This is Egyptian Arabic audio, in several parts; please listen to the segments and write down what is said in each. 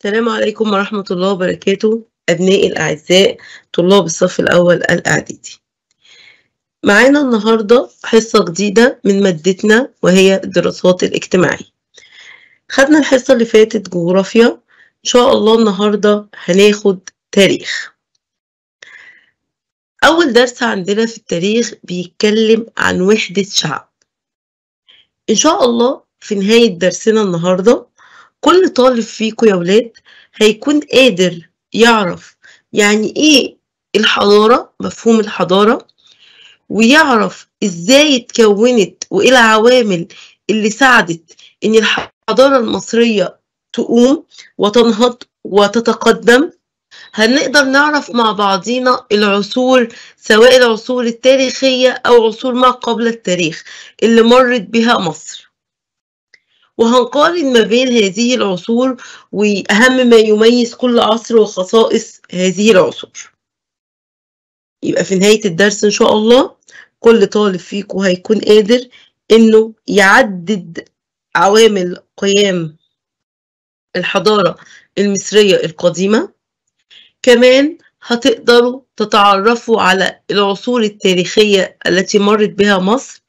السلام عليكم ورحمة الله وبركاته أبنائي الأعزاء طلاب الصف الأول الإعدادي معانا النهاردة حصة جديدة من مادتنا وهي الدراسات الاجتماعية خدنا الحصة اللي فاتت جغرافيا إن شاء الله النهاردة هناخد تاريخ أول درس عندنا في التاريخ بيتكلم عن وحدة شعب إن شاء الله في نهاية درسنا النهاردة كل طالب فيكم يا ولاد هيكون قادر يعرف يعني ايه الحضارة مفهوم الحضارة ويعرف ازاي اتكونت وايه العوامل اللي ساعدت ان الحضارة المصرية تقوم وتنهض وتتقدم هنقدر نعرف مع بعضينا العصور سواء العصور التاريخية أو عصور ما قبل التاريخ اللي مرت بها مصر وهنقارن ما بين هذه العصور وأهم ما يميز كل عصر وخصائص هذه العصور يبقى في نهاية الدرس إن شاء الله كل طالب فيكم هيكون قادر إنه يعدد عوامل قيام الحضارة المصرية القديمة كمان هتقدروا تتعرفوا على العصور التاريخية التي مرت بها مصر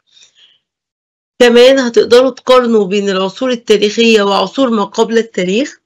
كمان هتقدروا تقارنوا بين العصور التاريخية وعصور ما قبل التاريخ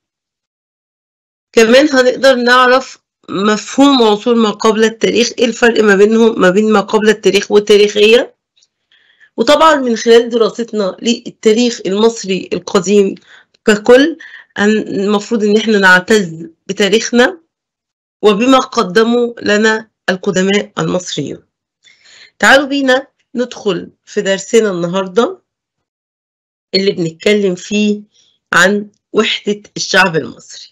كمان هنقدر نعرف مفهوم عصور ما قبل التاريخ ايه الفرق ما بينهم ما بين ما قبل التاريخ والتاريخية وطبعا من خلال دراستنا للتاريخ المصري القديم ككل المفروض ان احنا نعتز بتاريخنا وبما قدموا لنا القدماء المصريون تعالوا بينا ندخل في درسنا النهاردة اللي بنتكلم فيه عن وحدة الشعب المصري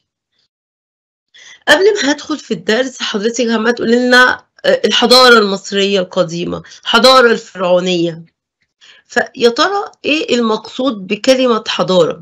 قبل ما هدخل في الدرس حضرتك عمالة تقول لنا الحضارة المصرية القديمة الحضارة الفرعونية فيا ترى ايه المقصود بكلمة حضارة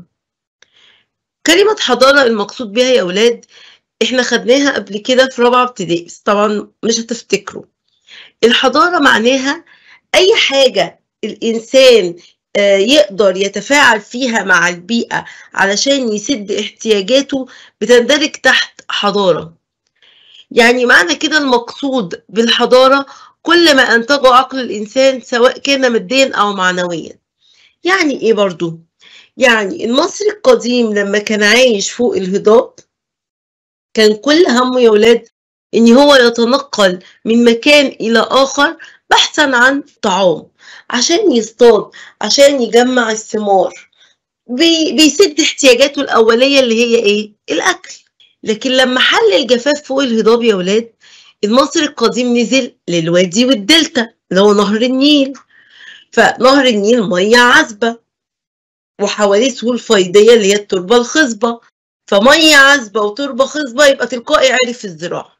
كلمة حضارة المقصود بها يا ولاد احنا خدناها قبل كده في رابعة ابتدائي بس طبعا مش هتفتكروا الحضارة معناها أي حاجة الإنسان يقدر يتفاعل فيها مع البيئة علشان يسد احتياجاته بتندرج تحت حضارة يعني معنى كده المقصود بالحضارة كل ما أنتجه عقل الإنسان سواء كان ماديا أو معنويا يعني إيه برضو؟ يعني المصري القديم لما كان عايش فوق الهضاب كان كل همه يا ولاد إن هو يتنقل من مكان إلى آخر بحثا عن طعام عشان يصطاد عشان يجمع الثمار بي بيسد احتياجاته الأولية اللي هي إيه؟ الأكل لكن لما حل الجفاف فوق الهضاب يا ولاد المصري القديم نزل للوادي والدلتا اللي هو نهر النيل فنهر النيل مية عذبة وحواليه سهول فيضية اللي هي التربة الخصبة فمية عذبة وتربة خصبة يبقى تلقائي عرف الزراعة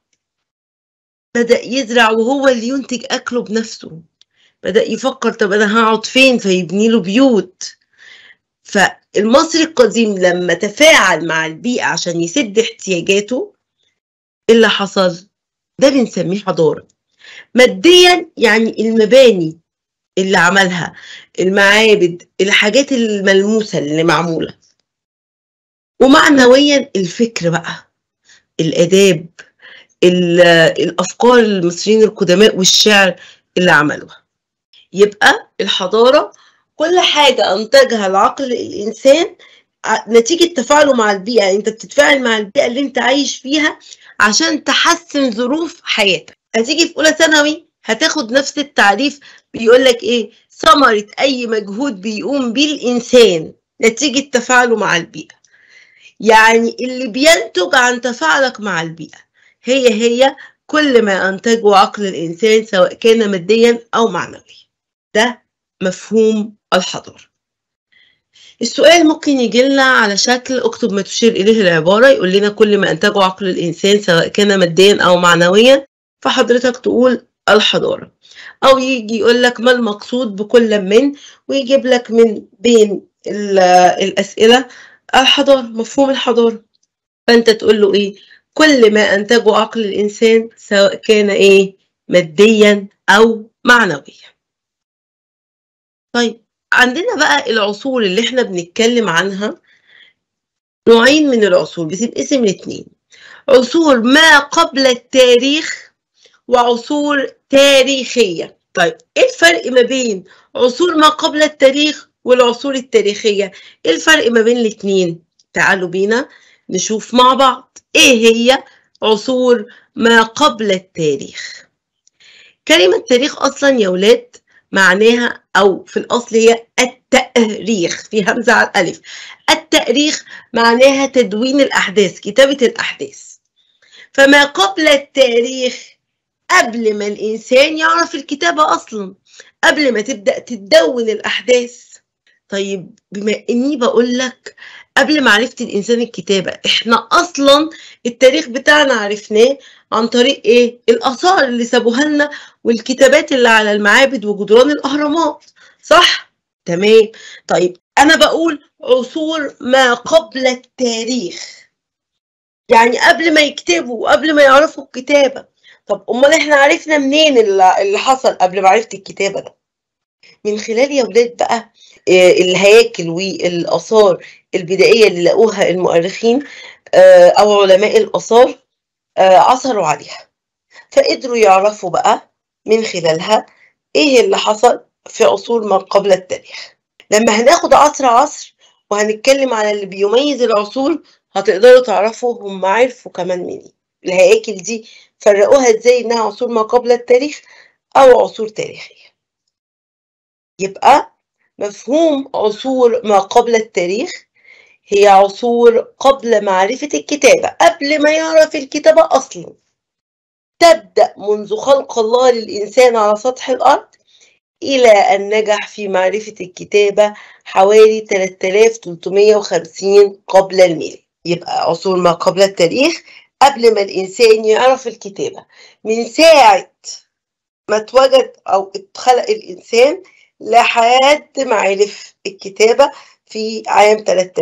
بدأ يزرع وهو اللي ينتج أكله بنفسه بدأ يفكر طب أنا هقعد فين فيبني له بيوت فالمصري القديم لما تفاعل مع البيئة عشان يسد احتياجاته اللي حصل ده بنسميه حضارة ماديا يعني المباني اللي عملها المعابد الحاجات الملموسة اللي معمولة ومعنويا الفكر بقى الآداب الافكار المصريين القدماء والشعر اللي عملوها يبقى الحضاره كل حاجه انتجها العقل الانسان نتيجه تفاعله مع البيئه يعني انت بتتفاعل مع البيئه اللي انت عايش فيها عشان تحسن ظروف حياتك هتيجي في اولى ثانوي هتاخد نفس التعريف بيقول لك ايه ثمره اي مجهود بيقوم بيه الانسان نتيجه تفاعله مع البيئه يعني اللي بينتج عن تفاعلك مع البيئه هي هي كل ما أنتجه عقل الإنسان سواء كان ماديا أو معنويا ده مفهوم الحضارة السؤال ممكن يجي لنا على شكل اكتب ما تشير إليه العبارة يقول لنا كل ما أنتجه عقل الإنسان سواء كان ماديا أو معنويا فحضرتك تقول الحضارة أو يجي يقول لك ما المقصود بكل من ويجيب لك من بين الأسئلة الحضارة مفهوم الحضارة فأنت تقول له إيه كل ما أنتجه عقل الإنسان سواء كان إيه ماديا أو معنويا طيب عندنا بقى العصور اللي احنا بنتكلم عنها نوعين من العصور بتنقسم لاتنين عصور ما قبل التاريخ وعصور تاريخية طيب ايه الفرق ما بين عصور ما قبل التاريخ والعصور التاريخية ايه الفرق ما بين الاتنين تعالوا بينا نشوف مع بعض ايه هي عصور ما قبل التاريخ كلمة تاريخ أصلا يا ولاد معناها أو في الأصل هي التأريخ في همزة على الألف التأريخ معناها تدوين الأحداث كتابة الأحداث فما قبل التاريخ قبل ما الإنسان يعرف الكتابة أصلا قبل ما تبدأ تدون الأحداث طيب بما إني بقول لك قبل معرفة الإنسان الكتابة إحنا أصلا التاريخ بتاعنا عرفناه عن طريق إيه؟ الآثار اللي سابوها لنا والكتابات اللي على المعابد وجدران الأهرامات صح؟ تمام طيب أنا بقول عصور ما قبل التاريخ يعني قبل ما يكتبوا وقبل ما يعرفوا الكتابة طب أمال إحنا عرفنا منين اللي حصل قبل معرفة الكتابة ده؟ من خلال يا ولاد بقى الهياكل والآثار البدائية اللي لقوها المؤرخين أو علماء الآثار عثروا عليها فقدروا يعرفوا بقى من خلالها إيه اللي حصل في عصور ما قبل التاريخ لما هناخد عصر عصر وهنتكلم على اللي بيميز العصور هتقدروا تعرفوا هم عرفوا كمان منين الهياكل دي فرقوها ازاي انها عصور ما قبل التاريخ او عصور تاريخية يبقى مفهوم عصور ما قبل التاريخ هي عصور قبل معرفة الكتابة قبل ما يعرف الكتابة أصلا تبدأ منذ خلق الله للإنسان على سطح الأرض إلى أن نجح في معرفة الكتابة حوالي 3350 قبل الميلاد يبقى عصور ما قبل التاريخ قبل ما الإنسان يعرف الكتابة من ساعة ما اتوجد أو اتخلق الإنسان لحد ما عرف الكتابة في عام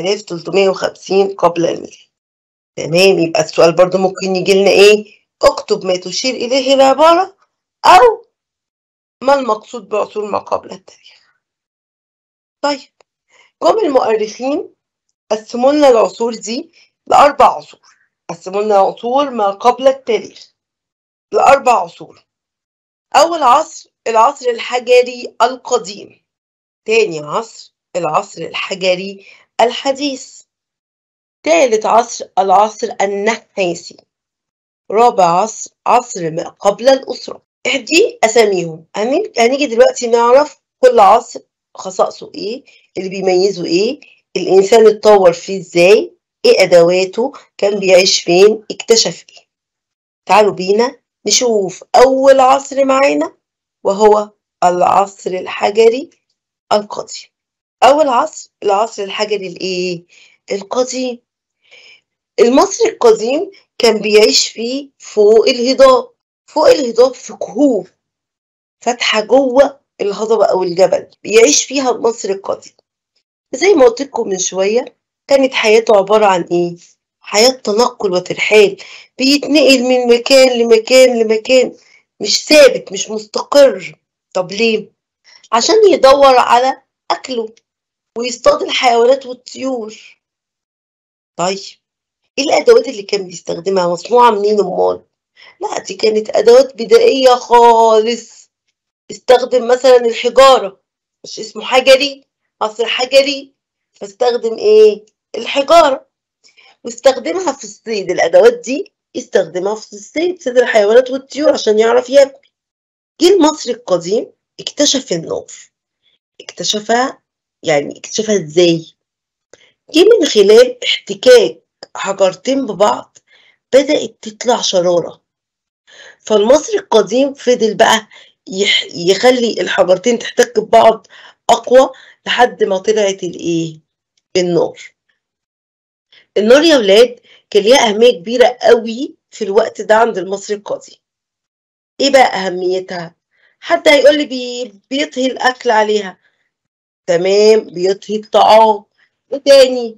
3350 قبل الميلاد تمام يبقى السؤال برضو ممكن يجي لنا ايه اكتب ما تشير اليه العبارة او ما المقصود بعصور ما قبل التاريخ طيب جم المؤرخين قسموا لنا العصور دي لأربع عصور قسموا لنا عصور ما قبل التاريخ لأربع عصور أول عصر العصر الحجري القديم تاني عصر العصر الحجري الحديث ثالث عصر العصر النحاسي رابع عصر عصر ما قبل الأسرة دي أساميهم هنيجي دلوقتي نعرف كل عصر خصائصه إيه اللي بيميزه إيه الإنسان اتطور فيه إزاي إيه أدواته كان بيعيش فين اكتشف إيه تعالوا بينا نشوف أول عصر معانا وهو العصر الحجري القديم أول عصر العصر الحجري الإيه؟ القديم المصري القديم كان بيعيش فيه فوق الهضاب فوق الهضاب في كهوف فاتحة جوه الهضبة أو الجبل بيعيش فيها المصري القديم زي ما قلت لكم من شوية كانت حياته عبارة عن إيه؟ حياة تنقل وترحال بيتنقل من مكان لمكان لمكان مش ثابت مش مستقر طب ليه؟ عشان يدور على أكله ويصطاد الحيوانات والطيور طيب ايه الادوات اللي كان بيستخدمها مصنوعه منين امال لا دي كانت ادوات بدائيه خالص استخدم مثلا الحجاره مش اسمه حجري عصر حجري فاستخدم ايه الحجاره واستخدمها في الصيد الادوات دي استخدمها في الصيد صيد الحيوانات والطيور عشان يعرف ياكل جه المصري القديم اكتشف النار اكتشفها يعني اكتشفها ازاي جه من خلال احتكاك حجرتين ببعض بدأت تطلع شرارة فالمصري القديم فضل بقى يح يخلي الحجرتين تحتك ببعض أقوى لحد ما طلعت الإيه؟ النار النار يا ولاد كان ليها أهمية كبيرة قوي في الوقت ده عند المصري القديم إيه بقى أهميتها؟ حد هيقول لي بي... بيطهي الأكل عليها تمام بيطهي الطعام ايه تاني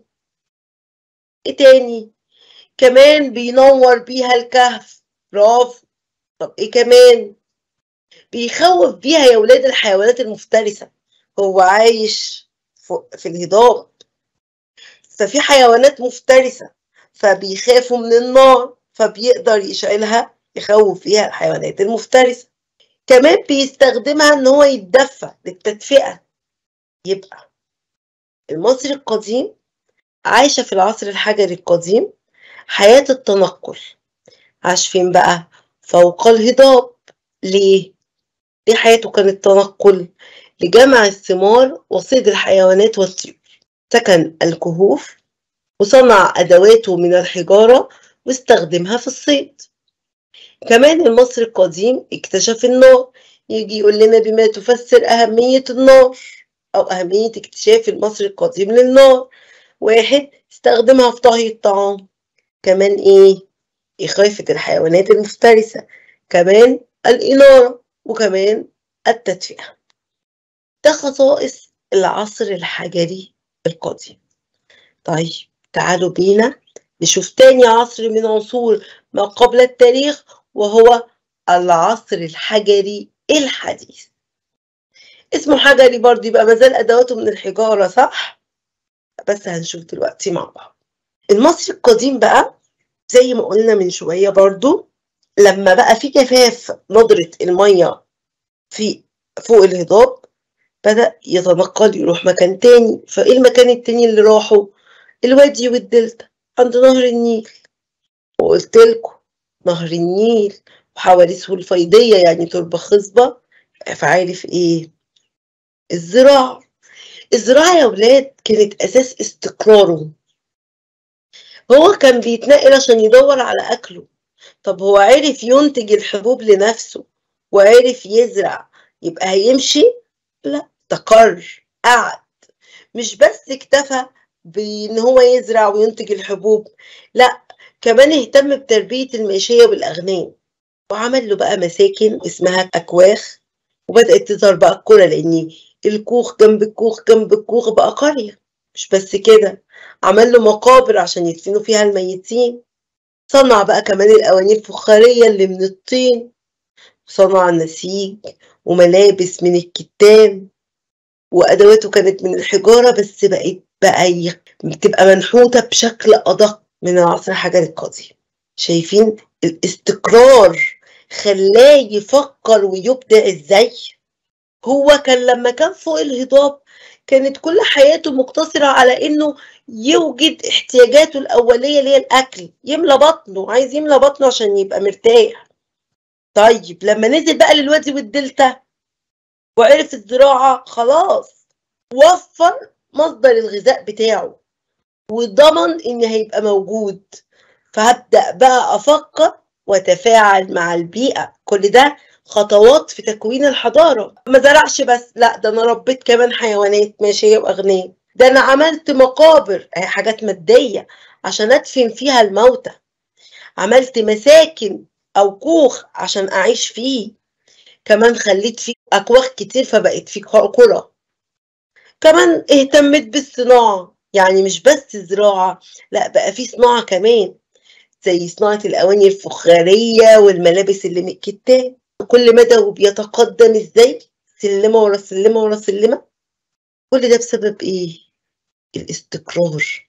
ايه تاني كمان بينور بيها الكهف برافو طب ايه كمان بيخوف بيها يا ولاد الحيوانات المفترسة هو عايش في الهضاب ففي حيوانات مفترسة فبيخافوا من النار فبيقدر يشعلها يخوف فيها الحيوانات المفترسة كمان بيستخدمها ان هو يتدفى للتدفئة يبقى المصري القديم عايشة في العصر الحجري القديم حياة التنقل عاش فين بقى فوق الهضاب ليه ليه حياته كانت تنقل لجمع الثمار وصيد الحيوانات والطيور سكن الكهوف وصنع أدواته من الحجارة واستخدمها في الصيد كمان المصري القديم اكتشف النار يجي يقول لنا بما تفسر أهمية النار أو أهمية اكتشاف المصري القديم للنار واحد استخدمها في طهي الطعام كمان إيه إخافة الحيوانات المفترسة كمان الإنارة وكمان التدفئة ده خصائص العصر الحجري القديم طيب تعالوا بينا نشوف تاني عصر من عصور ما قبل التاريخ وهو العصر الحجري الحديث اسمه حجري برضه يبقى مازال أدواته من الحجارة صح؟ بس هنشوف دلوقتي مع بعض المصري القديم بقى زي ما قلنا من شوية برضه لما بقى في جفاف ندرة المية في فوق الهضاب بدأ يتنقل يروح مكان تاني فإيه المكان التاني اللي راحه الوادي والدلتا عند نهر النيل وقلت لكم نهر النيل وحوارثه الفيضية يعني تربة خصبة فعارف إيه الزراعة الزراعة يا ولاد كانت أساس استقراره هو كان بيتنقل عشان يدور على أكله طب هو عرف ينتج الحبوب لنفسه وعرف يزرع يبقى هيمشي لا استقر قعد مش بس اكتفى بان هو يزرع وينتج الحبوب لا كمان اهتم بتربية الماشية والأغنام وعمل له بقى مساكن اسمها أكواخ وبدأت تظهر بقى القرى لأن الكوخ جنب الكوخ جنب الكوخ بقى قرية مش بس كده عمل له مقابر عشان يدفنوا فيها الميتين صنع بقى كمان الأواني الفخارية اللي من الطين صنع نسيج وملابس من الكتان وأدواته كانت من الحجارة بس بقت بقى بتبقى منحوتة بشكل أدق من العصر الحجري القديم شايفين الاستقرار خلاه يفكر ويبدع ازاي هو كان لما كان فوق الهضاب كانت كل حياته مقتصرة على انه يوجد احتياجاته الأولية اللي هي الأكل يملى بطنه عايز يملى بطنه عشان يبقى مرتاح طيب لما نزل بقى للوادي والدلتا وعرف الزراعة خلاص وفر مصدر الغذاء بتاعه وضمن ان هيبقى موجود فهبدأ بقى افكر وتفاعل مع البيئة كل ده خطوات في تكوين الحضارة ما زرعش بس لا ده انا ربيت كمان حيوانات ماشية واغنام ده انا عملت مقابر اهي حاجات مادية عشان ادفن فيها الموتى عملت مساكن او كوخ عشان اعيش فيه كمان خليت فيه اكواخ كتير فبقت فيه قرى كمان اهتمت بالصناعة يعني مش بس زراعة لا بقى في صناعة كمان زي صناعة الأواني الفخارية والملابس اللي من الكتان كل مدى وبيتقدم ازاي سلمة ورا سلمة ورا سلمة كل ده بسبب ايه الاستقرار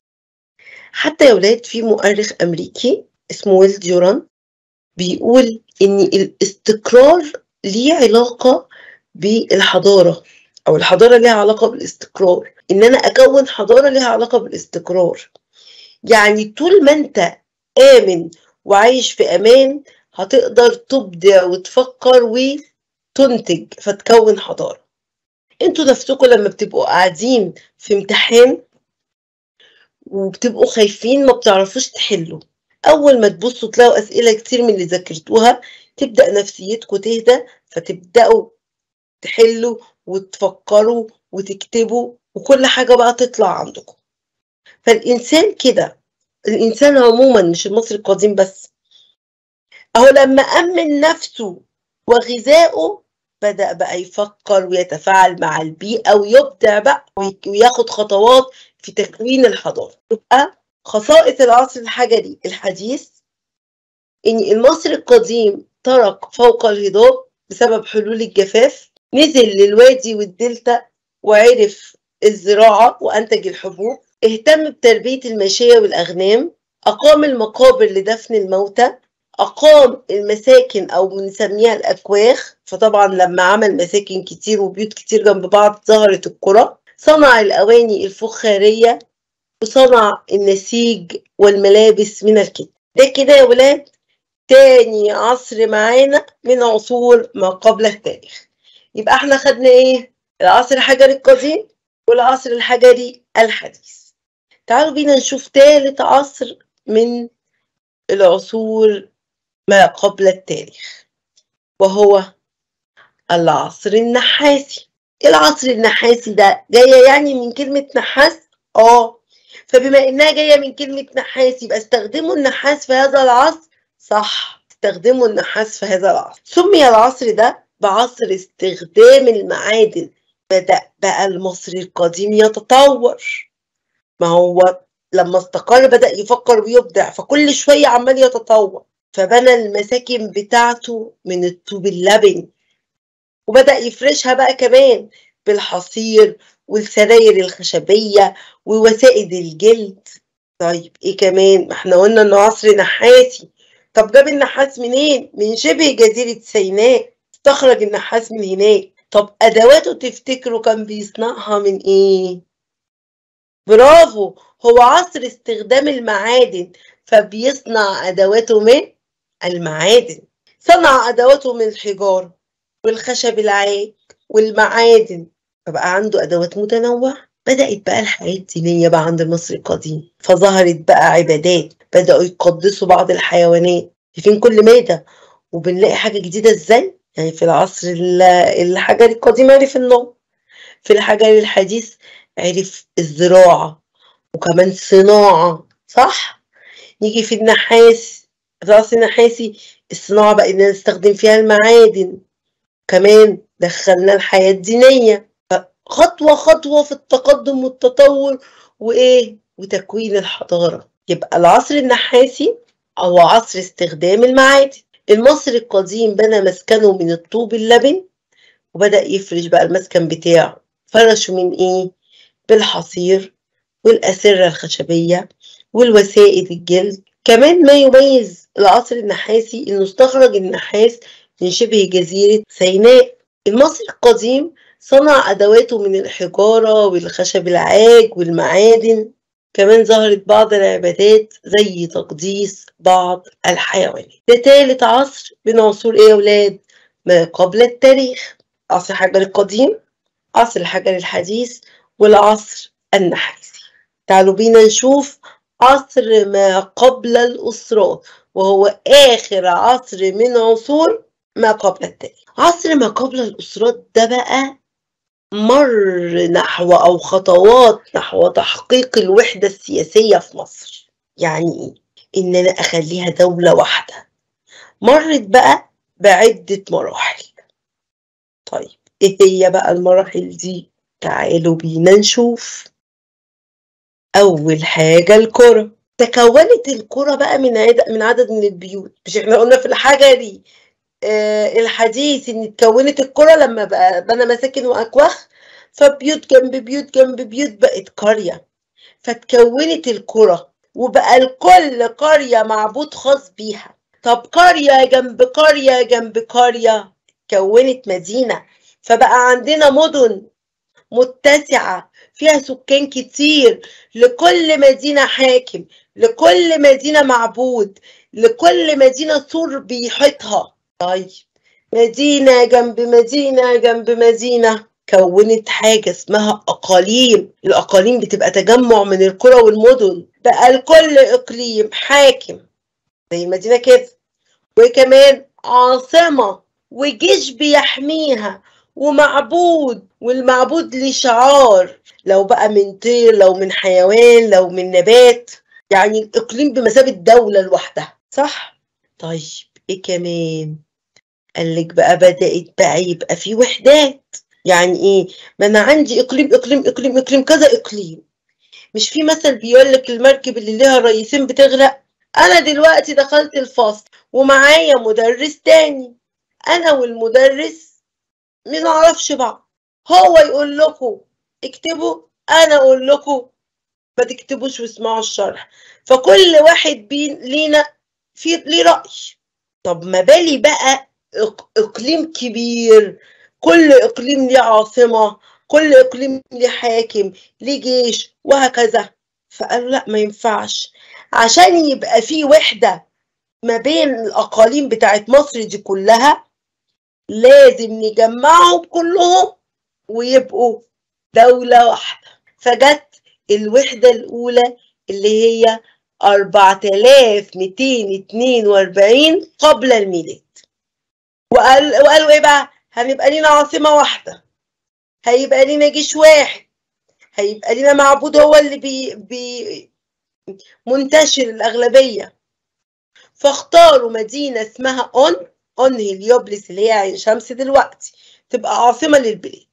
حتى يا ولاد في مؤرخ أمريكي اسمه ويل ديوران بيقول إن الاستقرار ليه علاقة بالحضارة أو الحضارة ليها علاقة بالاستقرار إن أنا أكون حضارة ليها علاقة بالاستقرار يعني طول ما أنت آمن وعايش في أمان هتقدر تبدع وتفكر وتنتج فتكون حضارة انتوا نفسكم لما بتبقوا قاعدين في امتحان وبتبقوا خايفين ما بتعرفوش تحلوا أول ما تبصوا تلاقوا أسئلة كتير من اللي ذاكرتوها تبدأ نفسيتكم تهدى فتبدأوا تحلوا وتفكروا وتكتبوا وكل حاجة بقى تطلع عندكم فالإنسان كده الإنسان عموما مش المصري القديم بس أهو لما أمن نفسه وغذائه بدأ بقى يفكر ويتفاعل مع البيئة ويبدع بقى وياخد خطوات في تكوين الحضارة يبقى خصائص العصر الحجري الحديث إن المصري القديم ترك فوق الهضاب بسبب حلول الجفاف نزل للوادي والدلتا وعرف الزراعة وأنتج الحبوب اهتم بتربية الماشية والأغنام أقام المقابر لدفن الموتى أقام المساكن أو بنسميها الأكواخ فطبعا لما عمل مساكن كتير وبيوت كتير جنب بعض ظهرت القرى صنع الأواني الفخارية وصنع النسيج والملابس من الكتب ده كده يا ولاد تاني عصر معانا من عصور ما قبل التاريخ يبقى احنا خدنا ايه العصر الحجري القديم والعصر الحجري الحديث تعالوا بينا نشوف تالت عصر من العصور ما قبل التاريخ وهو العصر النحاسي العصر النحاسي ده جاية يعني من كلمة نحاس اه فبما انها جاية من كلمة نحاس يبقى استخدموا النحاس في هذا العصر صح استخدموا النحاس في هذا العصر سمي العصر ده بعصر استخدام المعادن بدأ بقى المصري القديم يتطور ما هو لما استقر بدأ يفكر ويبدع فكل شوية عمال يتطور فبنى المساكن بتاعته من الطوب اللبن وبدأ يفرشها بقى كمان بالحصير والسراير الخشبية ووسائد الجلد طيب ايه كمان ما احنا قلنا انه عصر نحاسي طب جاب النحاس منين من شبه جزيرة سيناء استخرج النحاس من هناك طب ادواته تفتكروا كان بيصنعها من ايه برافو هو عصر استخدام المعادن فبيصنع ادواته من المعادن صنع ادواته من الحجارة والخشب العاج والمعادن فبقى عنده ادوات متنوعة بدأت بقى الحياة الدينية بقى عند المصري القديم فظهرت بقى عبادات بدأوا يقدسوا بعض الحيوانات شايفين كل مادة وبنلاقي حاجة جديدة ازاي يعني في العصر الحجري القديم عرف النوم في الحجر الحديث عرف الزراعة وكمان صناعة صح نيجي في النحاس في العصر النحاسي الصناعة بقى نستخدم فيها المعادن كمان دخلنا الحياة الدينية خطوة خطوة في التقدم والتطور وإيه وتكوين الحضارة يبقى العصر النحاسي أو عصر استخدام المعادن المصري القديم بنى مسكنه من الطوب اللبن وبدأ يفرش بقى المسكن بتاعه فرشه من إيه بالحصير والأسرة الخشبية والوسائد الجلد كمان ما يميز العصر النحاسي إنه استخرج النحاس من شبه جزيرة سيناء المصري القديم صنع أدواته من الحجارة والخشب العاج والمعادن كمان ظهرت بعض العبادات زي تقديس بعض الحيوانات ده تالت عصر من عصور ايه يا ولاد ما قبل التاريخ عصر الحجر القديم عصر الحجر الحديث والعصر النحاسي تعالوا بينا نشوف عصر ما قبل الأسرات وهو آخر عصر من عصور ما قبل التاريخ عصر ما قبل الأسرات ده بقى مر نحو أو خطوات نحو تحقيق الوحدة السياسية في مصر يعني إيه؟ إن أنا أخليها دولة واحدة مرت بقى بعدة مراحل طيب إيه هي بقى المراحل دي؟ تعالوا بينا نشوف أول حاجة الكرة تكونت الكرة بقى من عدد من عدد من البيوت مش احنا قلنا في الحجري آه الحديث ان اتكونت القرى لما بقى بنى مساكن واكواخ فبيوت جنب بيوت جنب بيوت بقت قريه فتكونت القرى وبقى لكل قريه معبود خاص بيها طب قريه جنب قريه جنب قريه كونت مدينه فبقى عندنا مدن متسعه فيها سكان كتير لكل مدينه حاكم لكل مدينه معبود لكل مدينه سور بيحيطها طيب مدينة جنب مدينة جنب مدينة كونت حاجة اسمها أقاليم الأقاليم بتبقى تجمع من القرى والمدن بقى لكل إقليم حاكم زي المدينة كده وكمان عاصمة وجيش بيحميها ومعبود والمعبود ليه شعار لو بقى من طير لو من حيوان لو من نبات يعني الإقليم بمثابة دولة لوحدها صح؟ طيب إيه كمان؟ قالك بقى بدأت بقى يبقى في وحدات يعني ايه ما انا عندي اقليم اقليم اقليم اقليم كذا اقليم مش في مثل بيقول لك المركب اللي ليها رئيسين بتغرق انا دلوقتي دخلت الفصل ومعايا مدرس تاني انا والمدرس ما نعرفش بعض هو يقول لكم اكتبوا انا اقول لكم ما تكتبوش واسمعوا الشرح فكل واحد بين لينا في ليه رأي طب ما بالي بقى إقليم كبير كل إقليم ليه عاصمة كل إقليم ليه حاكم ليه جيش وهكذا فقالوا لا ما ينفعش عشان يبقى في وحدة ما بين الأقاليم بتاعت مصر دي كلها لازم نجمعهم كلهم ويبقوا دولة واحدة فجت الوحدة الأولى اللي هي 4242 قبل الميلاد وقال وقالوا ايه بقى هنبقى لينا عاصمة واحدة هيبقى لينا جيش واحد هيبقى لينا معبود هو اللي بي, بي منتشر الأغلبية فاختاروا مدينة اسمها أون أون هليوبلس اللي هي عين شمس دلوقتي تبقى عاصمة للبلاد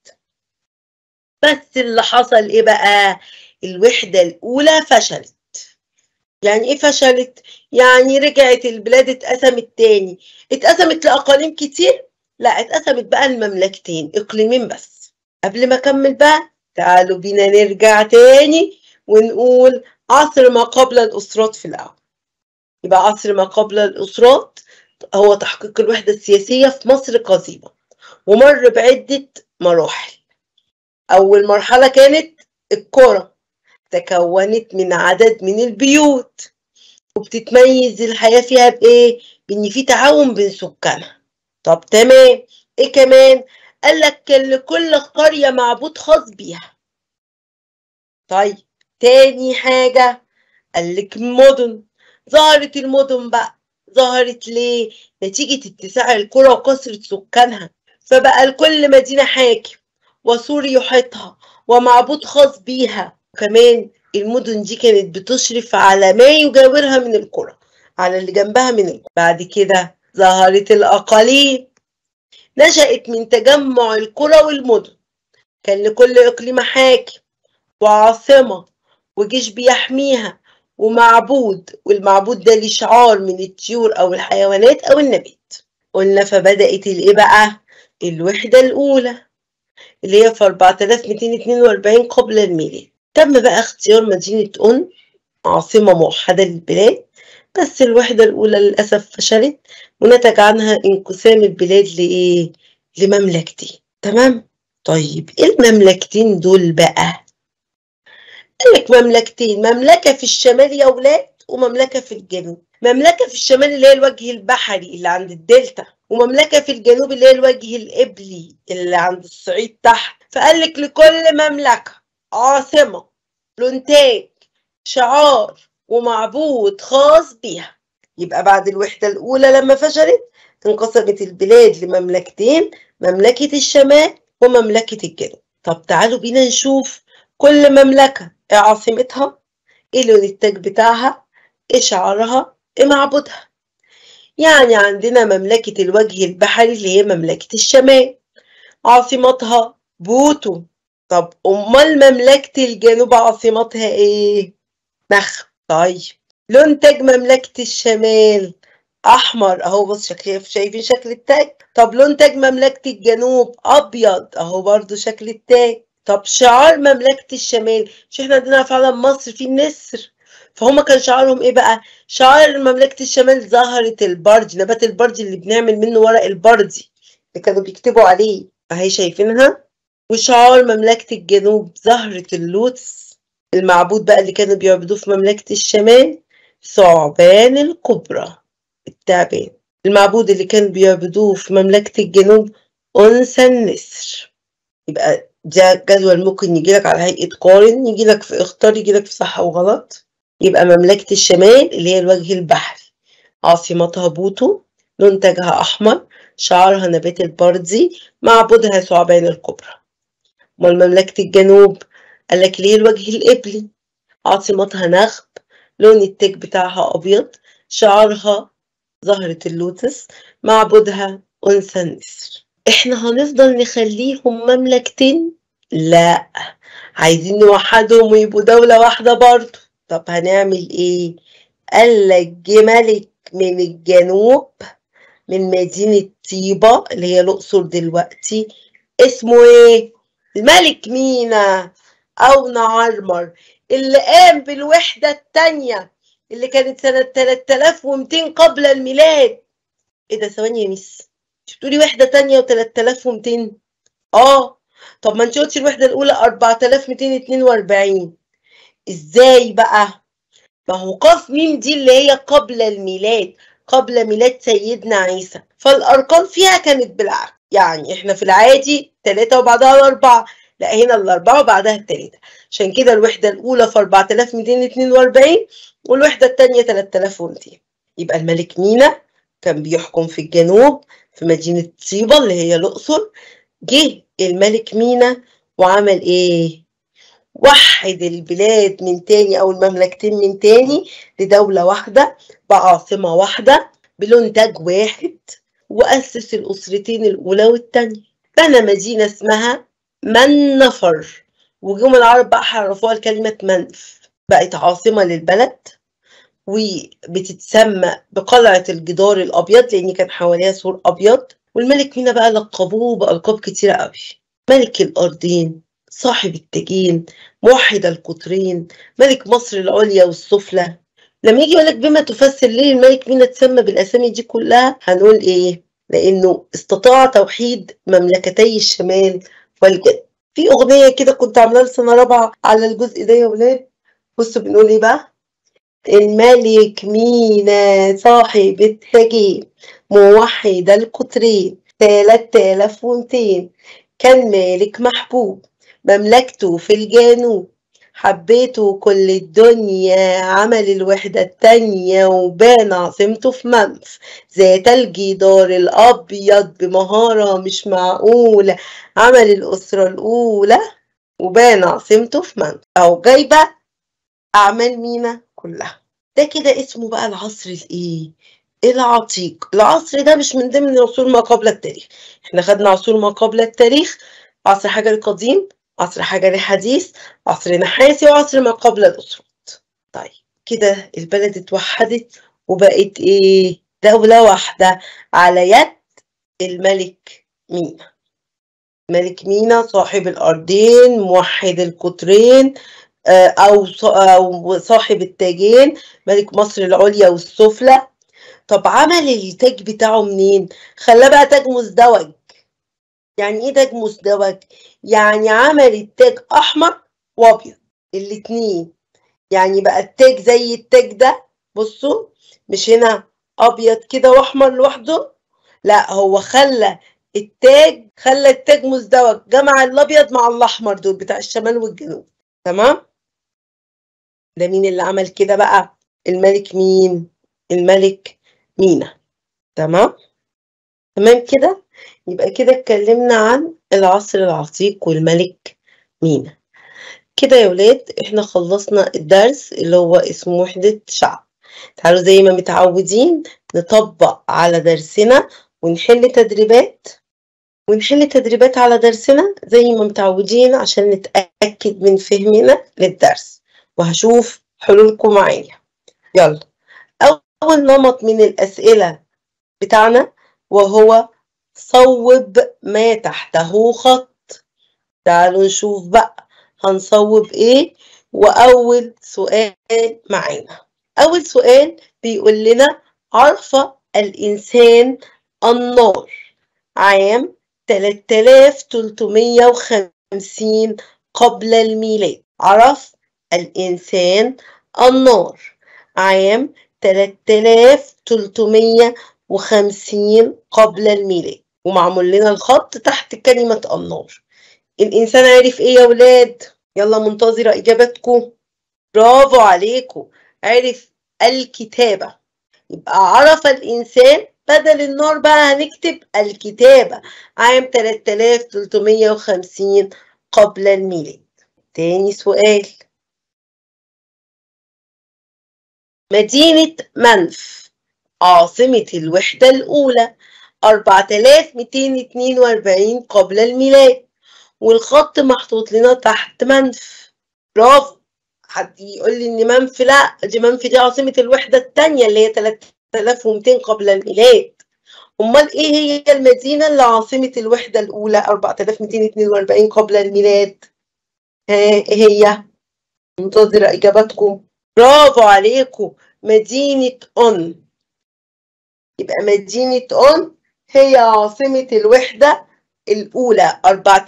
بس اللي حصل ايه بقى الوحدة الأولى فشلت يعني ايه فشلت يعني رجعت البلاد اتقسمت تاني اتقسمت لأقاليم كتير لا اتقسمت بقى المملكتين اقليمين بس قبل ما اكمل بقى تعالوا بينا نرجع تاني ونقول عصر ما قبل الأسرات في الأول يبقى عصر ما قبل الأسرات هو تحقيق الوحدة السياسية في مصر قديمة ومر بعدة مراحل أول مرحلة كانت القرى تكونت من عدد من البيوت وبتتميز الحياة فيها بإيه؟ بإن في تعاون بين سكانها طب تمام إيه كمان؟ قال لك كان لكل قرية معبود خاص بيها طيب تاني حاجة قال لك مدن ظهرت المدن بقى ظهرت ليه؟ نتيجة اتساع القرى وكثرة سكانها فبقى لكل مدينة حاكم وسور يحيطها ومعبود خاص بيها وكمان المدن دي كانت بتشرف على ما يجاورها من القرى على اللي جنبها من القرى بعد كده ظهرت الأقاليم نشأت من تجمع القرى والمدن كان لكل إقليم حاكم وعاصمة وجيش بيحميها ومعبود والمعبود ده ليه شعار من الطيور أو الحيوانات أو النبات قلنا فبدأت الإيه بقى؟ الوحدة الأولى اللي هي في 4242 قبل الميلاد تم بقى اختيار مدينة أون عاصمة موحدة للبلاد بس الوحدة الأولى للأسف فشلت ونتج عنها انقسام البلاد لإيه؟ لمملكتين تمام؟ طيب إيه المملكتين دول بقى؟ قال لك مملكتين مملكة في الشمال يا ولاد ومملكة في الجنوب مملكة في الشمال اللي هي الوجه البحري اللي عند الدلتا ومملكة في الجنوب اللي هي الوجه القبلي اللي عند الصعيد تحت فقال لك لكل مملكة عاصمة لونتاج شعار ومعبود خاص بيها يبقى بعد الوحدة الأولى لما فشلت انقسمت البلاد لمملكتين مملكة الشمال ومملكة الجنوب طب تعالوا بينا نشوف كل مملكة ايه عاصمتها ايه لون التاج بتاعها ايه شعارها ايه معبودها يعني عندنا مملكة الوجه البحري اللي هي مملكة الشمال عاصمتها بوتو طب أمال مملكة الجنوب عاصمتها إيه؟ نخل طيب لون تاج مملكة الشمال أحمر أهو بص شكل شايفين شكل التاج طب لون تاج مملكة الجنوب أبيض أهو برضو شكل التاج طب شعار مملكة الشمال مش احنا عندنا في علم مصر في النسر فهم كان شعارهم ايه بقى شعار مملكة الشمال زهرة البرج نبات البرج اللي بنعمل منه ورق البردي اللي كانوا بيكتبوا عليه اهي شايفينها وشعار مملكة الجنوب زهرة اللوتس المعبود بقى اللي كانوا بيعبدوه في مملكة الشمال ثعبان الكبرى التعبان المعبود اللي كانوا بيعبدوه في مملكة الجنوب أنثى النسر يبقى ده جدول ممكن يجيلك على هيئة قارن يجيلك في اختار يجيلك في صح وغلط يبقى مملكة الشمال اللي هي الوجه البحري عاصمتها بوتو لون تاجها أحمر شعارها نبات البردي معبودها ثعبان الكبرى أمال مملكة الجنوب قالك ليه الوجه القبلي عاصمتها نخب لون التاج بتاعها أبيض شعارها زهرة اللوتس معبودها أنثى النسر احنا هنفضل نخليهم مملكتين لا عايزين نوحدهم ويبقوا دولة واحدة برضه طب هنعمل ايه قال لك جه ملك من الجنوب من مدينة طيبة اللي هي الأقصر دلوقتي اسمه ايه الملك مينا أو نعرمر اللي قام بالوحدة التانية اللي كانت سنة 3200 قبل الميلاد ايه ده ثواني يا ميس مش بتقولي وحدة تانية و3200 اه طب ما انت قلتي الوحدة الأولى 4242 ازاي بقى؟ ما هو قاف ميم دي اللي هي قبل الميلاد قبل ميلاد سيدنا عيسى فالأرقام فيها كانت بالعكس يعني احنا في العادي تلاتة وبعدها الأربعة لا هنا الأربعة وبعدها التلاتة عشان كده الوحدة الأولى في 4242 والوحدة التانية 3200 يبقى الملك مينا كان بيحكم في الجنوب في مدينة طيبة اللي هي الأقصر جه الملك مينا وعمل إيه؟ وحد البلاد من تاني أو المملكتين من تاني لدولة واحدة بعاصمة واحدة بلون تاج واحد وأسس الأسرتين الأولى والتانية بنى مدينة اسمها منفر وجم العرب بقى حرفوها لكلمة منف بقت عاصمة للبلد وبتتسمى بقلعة الجدار الأبيض لأن كان حواليها سور أبيض والملك مينا بقى لقبوه بألقاب كتيرة قوي ملك الأرضين صاحب التاجين موحد القطرين ملك مصر العليا والسفلى لما يجي يقولك بما تفسر ليه الملك مينا اتسمى بالأسامي دي كلها هنقول إيه؟ لأنه استطاع توحيد مملكتي الشمال والجنوب في أغنية كده كنت عاملاها لسنة رابعة على الجزء ده يا ولاد بصوا بنقول إيه بقى؟ الملك مينا صاحب التاجين موحد القطرين تلات آلاف ومتين كان مالك محبوب مملكته في الجنوب حبيته كل الدنيا عمل الوحدة التانية وبان عاصمته في منف ذات الجدار الأبيض بمهارة مش معقولة عمل الأسرة الأولى وبان عاصمته في منف أو جايبة أعمال مينا كلها ده كده اسمه بقى العصر الإيه؟ العتيق العصر ده مش من ضمن عصور ما قبل التاريخ احنا خدنا عصور ما قبل التاريخ عصر حجري قديم عصر حجري حديث عصر نحاسي وعصر ما قبل الأسرات طيب كده البلد اتوحدت وبقت ايه دولة واحدة على يد الملك مينا ملك مينا صاحب الأرضين موحد القطرين أو أو صاحب التاجين ملك مصر العليا والسفلى طب عمل التاج بتاعه منين؟ خلاه بقى تاج مزدوج يعني ايه تاج مزدوج؟ يعني عمل التاج احمر وابيض الاتنين يعني بقى التاج زي التاج ده بصوا مش هنا ابيض كده واحمر لوحده لا هو خلى التاج خلى التاج مزدوج جمع الابيض مع الاحمر دول بتاع الشمال والجنوب تمام ده مين اللي عمل كده بقى الملك مين الملك مينا تمام تمام كده يبقى كده اتكلمنا عن العصر العتيق والملك مينا كده يا ولاد احنا خلصنا الدرس اللي هو اسمه وحدة شعب تعالوا زي ما متعودين نطبق على درسنا ونحل تدريبات ونحل تدريبات على درسنا زي ما متعودين عشان نتأكد من فهمنا للدرس وهشوف حلولكم معايا يلا أول نمط من الأسئلة بتاعنا وهو صوب ما تحته خط تعالوا نشوف بقى هنصوب ايه وأول سؤال معانا أول سؤال بيقول لنا عرف الإنسان النار عام 3350 قبل الميلاد عرف الإنسان النار عام 3350 قبل الميلاد ومعمول لنا الخط تحت كلمة النار الإنسان عرف إيه يا ولاد؟ يلا منتظرة إجابتكم برافو عليكم عرف الكتابة يبقى عرف الإنسان بدل النار بقى هنكتب الكتابة عام 3350 قبل الميلاد تاني سؤال مدينة منف عاصمة الوحدة الأولى 4242 قبل الميلاد والخط محطوط لنا تحت منف برافو حد يقول لي ان منف لا دي منف دي عاصمة الوحدة الثانية اللي هي 3200 قبل الميلاد امال ايه هي المدينة اللي عاصمة الوحدة الأولى 4242 قبل الميلاد ها هي منتظرة إجاباتكم برافو عليكم مدينة أون يبقى مدينة أون هي عاصمة الوحدة الأولى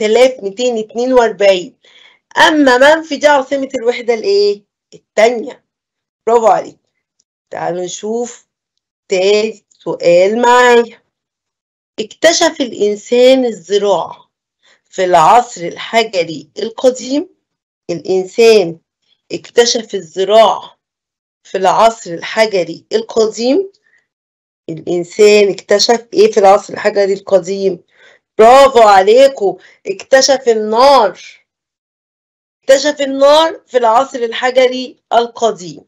4242 أما منفي دي عاصمة الوحدة الإيه؟ التانية برافو عليك تعالوا نشوف تاني سؤال معايا اكتشف الإنسان الزراعة في العصر الحجري القديم الإنسان اكتشف الزراعة في العصر الحجري القديم الإنسان اكتشف إيه في العصر الحجري القديم برافو عليكم اكتشف النار اكتشف النار في العصر الحجري القديم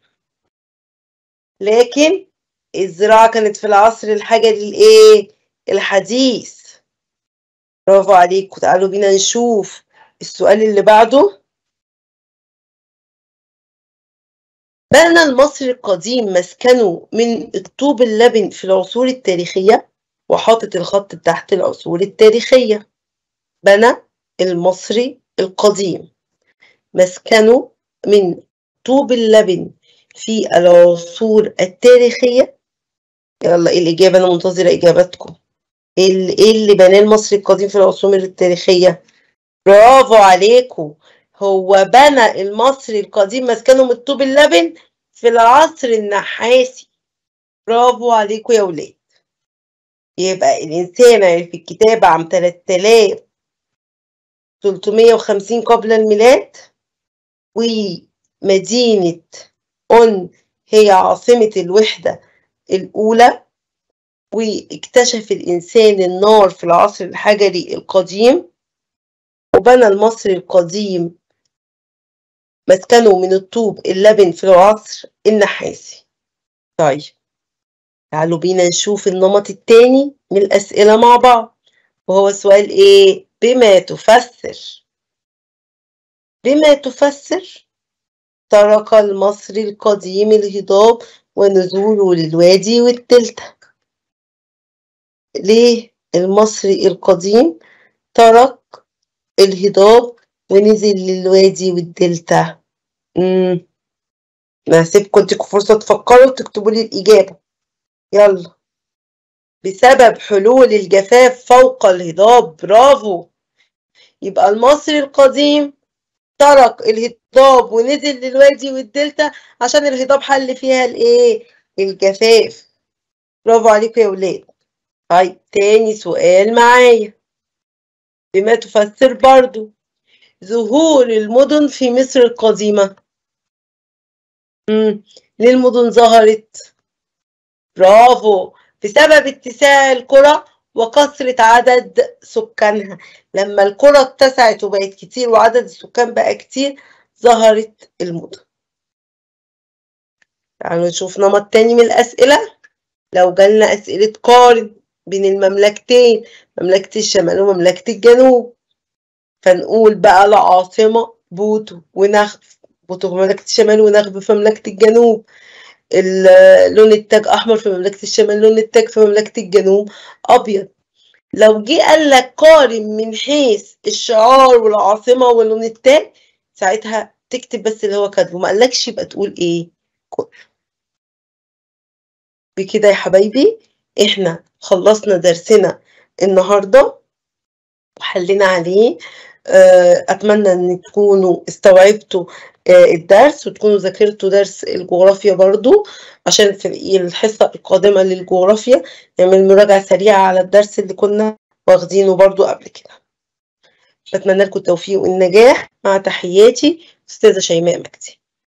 لكن الزراعة كانت في العصر الحجري الايه الحديث برافو عليكم تعالوا بينا نشوف السؤال اللي بعده بنى المصري القديم مسكنه من الطوب اللبن في العصور التاريخية وحاطط الخط تحت العصور التاريخية بنى المصري القديم مسكنه من طوب اللبن في العصور التاريخية يلا ايه الإجابة أنا منتظرة إجاباتكم ايه اللي بناه المصري القديم في العصور التاريخية برافو عليكم هو بنى المصري القديم مسكنه من الطوب اللبن في العصر النحاسي برافو عليكم يا ولاد يبقى الإنسان في الكتابة عام 3350 قبل الميلاد ومدينة أون هي عاصمة الوحدة الأولى واكتشف الإنسان النار في العصر الحجري القديم وبنى المصري القديم مسكنه من الطوب اللبن في العصر النحاسي طيب تعالوا بينا نشوف النمط التاني من الأسئلة مع بعض وهو سؤال إيه؟ بما تفسر بما تفسر ترك المصري القديم الهضاب ونزوله للوادي والدلتا ليه المصري القديم ترك الهضاب ونزل للوادي والدلتا امم ما هسيبكم اديكم فرصة تفكروا وتكتبوا لي الإجابة يلا بسبب حلول الجفاف فوق الهضاب برافو يبقى المصري القديم ترك الهضاب ونزل للوادي والدلتا عشان الهضاب حل فيها الايه الجفاف برافو عليكم يا ولاد طيب تاني سؤال معايا بما تفسر برضو ظهور المدن في مصر القديمة مم. ليه المدن ظهرت برافو بسبب اتساع القرى وكثرة عدد سكانها لما القرى اتسعت وبقت كتير وعدد السكان بقى كتير ظهرت المدن تعالوا نشوف نمط تاني من الأسئلة لو جالنا أسئلة قارن بين المملكتين مملكة الشمال ومملكة الجنوب فنقول بقى العاصمة بوتو ونخف بوتو في مملكة الشمال ونخب في مملكة الجنوب لون التاج أحمر في مملكة الشمال لون التاج في مملكة الجنوب أبيض لو جه قال لك قارن من حيث الشعار والعاصمة ولون التاج ساعتها تكتب بس اللي هو كاتبه ما قالكش يبقى تقول ايه كل بكده يا حبايبي احنا خلصنا درسنا النهارده وحلينا عليه اتمنى ان تكونوا استوعبتوا الدرس وتكونوا ذاكرتوا درس الجغرافيا برضو عشان في الحصة القادمة للجغرافيا نعمل مراجعة سريعة على الدرس اللي كنا واخدينه برضو قبل كده بتمنى لكم التوفيق والنجاح مع تحياتي أستاذة شيماء مجدي